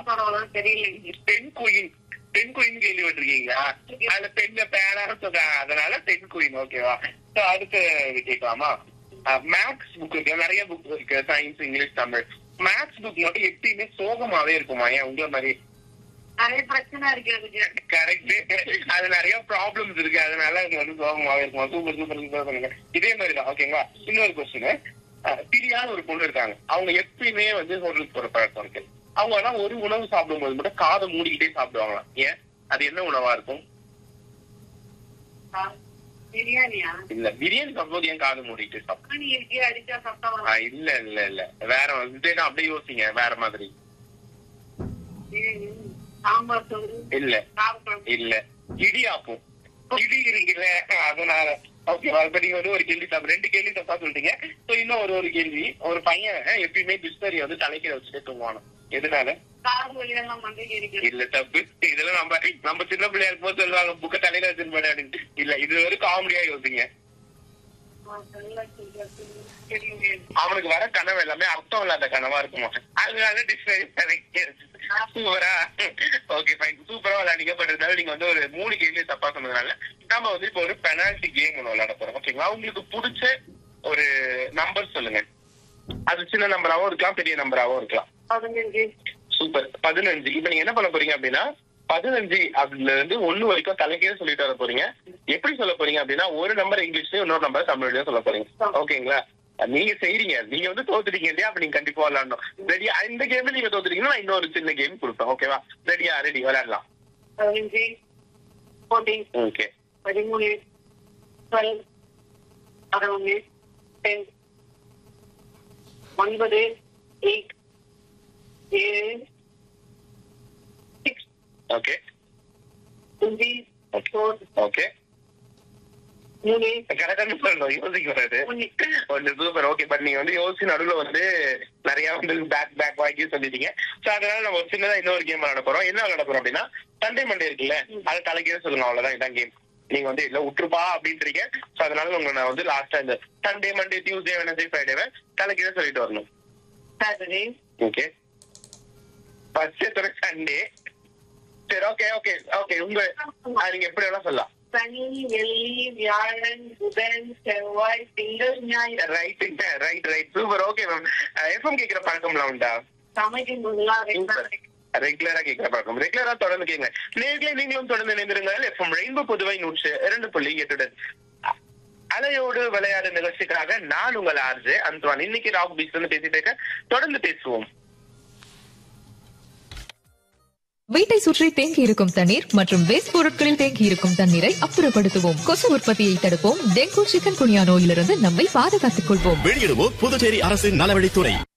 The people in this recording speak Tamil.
படம் தெரியல பெண் குயின் பெண் குயின் கேள்விப்பட்டிருக்கீங்களா அதுல பெண்ண பேனா சொல்றாங்க அதனால பெண் குயின் ஓகேவா So, அடுத்து கேட்கலாமா மேக்ஸ் புக் இருக்கு நிறைய புக் இருக்கு science English Tamil maths book மட்டும் எப்பயுமே சோகமாவே இருக்குமா ஏன் உங்களை மாதிரி நிறைய பிரச்சனை இருக்கு அதுக்கு கரெக்ட் அது நிறைய ப்ராப்ளம்ஸ் இருக்கு அதனால அது வந்து சோகமாவே இருக்குமா சூப்பர் சூப்பர் சூப்பர் பண்ணுங்க இதே மாதிரி தான் ஓகேங்களா இன்னொரு கொஸ்டின் பிரியாத ஒரு பொண்ணு இருக்காங்க அவங்க எப்பயுமே வந்து ஹோட்டலுக்கு போற பழக்கம் இருக்கு அவங்க ஆனா ஒரு உணவு சாப்பிடும்போது மட்டும் காதை மூடிக்கிட்டே சாப்பிடுவாங்களாம் ஏன் அது என்ன உணவா இருக்கும் ஆ, பிரியாணியா இல்ல பிரியாணி சாப்பிடும்போது ஏன் காது மூடிட்டு சாப்பிடும் பிரியாணி இருக்கே அடிச்சா சாப்பிட்டா ஆ, இல்ல இல்ல இல்ல வேற வந்து அப்படியே யோசிங்க வேற மாதிரி பிரியாணி சாம்பார் சோறு இல்ல காரக்குழம்பு இல்ல இடியாப்பம் இடி இருக்குல்ல அதனால ஓகேவா இப்ப நீங்க வந்து ஒரு கேள்வி தப்பு ரெண்டு கேள்வி தப்பா சொல்லிட்டீங்க சோ இன்னும் ஒரு ஒரு கேள்வி ஒரு பையன் எப்பயுமே பிஸ்தரி வந்து தலைக்கீழ வச்சுட்டு தூங்குவானோ எதனால காது வழியெல்லாம் மண்டைக்கு இருக்கு இல்ல தப்பு இதெல்லாம் நம்ம நம்ம சின்ன பிள்ளையா இருக்கும்போது சொல்லுவாங்க புக்க தலையில வச்சுட்டு போடு அப்படின்ட்டு இல்ல இது ஒரு காமெடியா யோசிங்க அவனுக்கு வர கனவு எல்லாமே அர்த்தம் இல்லாத கனவா இருக்குமா அதனால டிக்ஷனரி சூப்பரா ஓகே ஃபைன் சூப்பரா விளையாடிங்க பட் இருந்தாலும் நீங்க வந்து ஒரு மூணு கேள்வி தப்பா சொன்னதுனால நம்ம வந்து இப்போ ஒரு பெனால்டி கேம் ஒன்று விளையாட போறோம் ஓகேங்களா உங்களுக்கு பிடிச்ச ஒரு நம்பர் சொல்லுங்க அது சின்ன நம்பராவும் இருக்கலாம் பெரிய நம்பராவும் இருக்கலாம் பதினஞ்சு சூப்பர் பதினஞ்சு இப்ப நீங்க என்ன பண்ண போறீங்க அப்படின்னா பதினஞ்சு அதுல இருந்து ஒண்ணு வரைக்கும் தலைக்கே சொல்லிட்டு வர போறீங்க எப்படி சொல்ல போறீங்க அப்படின்னா ஒரு நம்பர் இங்கிலீஷ்லயும் இன்னொரு நம்பர் தமிழ்லயும் சொல்ல போறீங்க ஓகேங்களா நீங்க செய்றீங்க நீங்க வந்து தோத்துட்டீங்க இல்லையா அப்ப நீங்க கண்டிப்பா விளையாடணும் ரெடியா இந்த கேம்ல நீங்க தோத்துட்டீங்கன்னா நான் இன்னொரு சின்ன கேம் கொடுப்பேன் ஓகேவா ரெடியா ரெடி விளையாடலாம் பதினஞ்சு ஃபோர்டீன் ஓகே பதிமூணு டுவெல் பதினொன்று டென் ஒன்பது எயிட் ஏழு சிக்ஸ் ஓகே அஞ்சு ஃபோர் ஓகே மூணு கரெக்டா சொல்லணும் யோசிக்க வராது ஒன்று ஒன்று சூப்பர் ஓகே பட் நீங்க வந்து யோசிச்சு நடுவுல வந்து நிறைய வந்து பேக் பேக் வாங்கி சொல்லிட்டீங்க சோ அதனால நம்ம ஒரு சின்னதா இன்னொரு கேம் விளையாட போறோம் என்ன விளையாட போறோம் அப்படின்னா சண்டே மண்டே இருக்குல்ல அது தலைக்கே சொல்லுங்க அவ்வளவுதான் இதான் கேம் நீங்க வந்து இல்ல விட்டுருப்பா அப்படின்றீங்க சோ அதனால உங்க நான் வந்து லாஸ்டா இந்த Sunday Monday Tuesday Wednesday Friday தலைக்கீழ சொல்லிட்டு வரணும் சாட்டர்டே ஓகே ஃபர்ஸ்ட் துறை சண்டே சரி ஓகே ஓகே ஓகே உங்க ஆ, நீங்க எப்படி வேணா சொல்லலாம் சனி வெள்ளி வியாழன் புதன் செவ்வாய் திங்கள் ஞாயிறு right right right super okay ma'am FM கேக்குற பழக்கம்லாம் உண்டா சமைக்கும் போதெல்லாம் சூப்பர் ரெகுலரா கேட்கிற பழக்கம் ரெகுலரா தொடர்ந்து கேங்க நேர்களே நீங்களும் தொடர்ந்து இணைந்திருங்கள் எஃப்எம் ரெயின்போ புதுவை நூற்று இரண்டு புள்ளி எட்டுடன் அலையோடு விளையாடு நிகழ்ச்சிக்காக நான் உங்கள் ஆர்ஜே அந்த்வான் இன்னைக்கு ராக் பீச் வந்து பேசிட்டு இருக்கேன் தொடர்ந்து பேசுவோம் வீட்டை சுற்றி தேங்கி இருக்கும் தண்ணீர் மற்றும் வேஸ்ட் பொருட்களில் தேங்கி இருக்கும் தண்ணீரை அப்புறப்படுத்துவோம் கொசு உற்பத்தியை தடுப்போம் டெங்கு சிக்கன் குனியா நோயிலிருந்து நம்மை பாதுகாத்துக் கொள்வோம் வெளியிடுவோர் புதுச்சேரி அரசின் நலவழித்துறை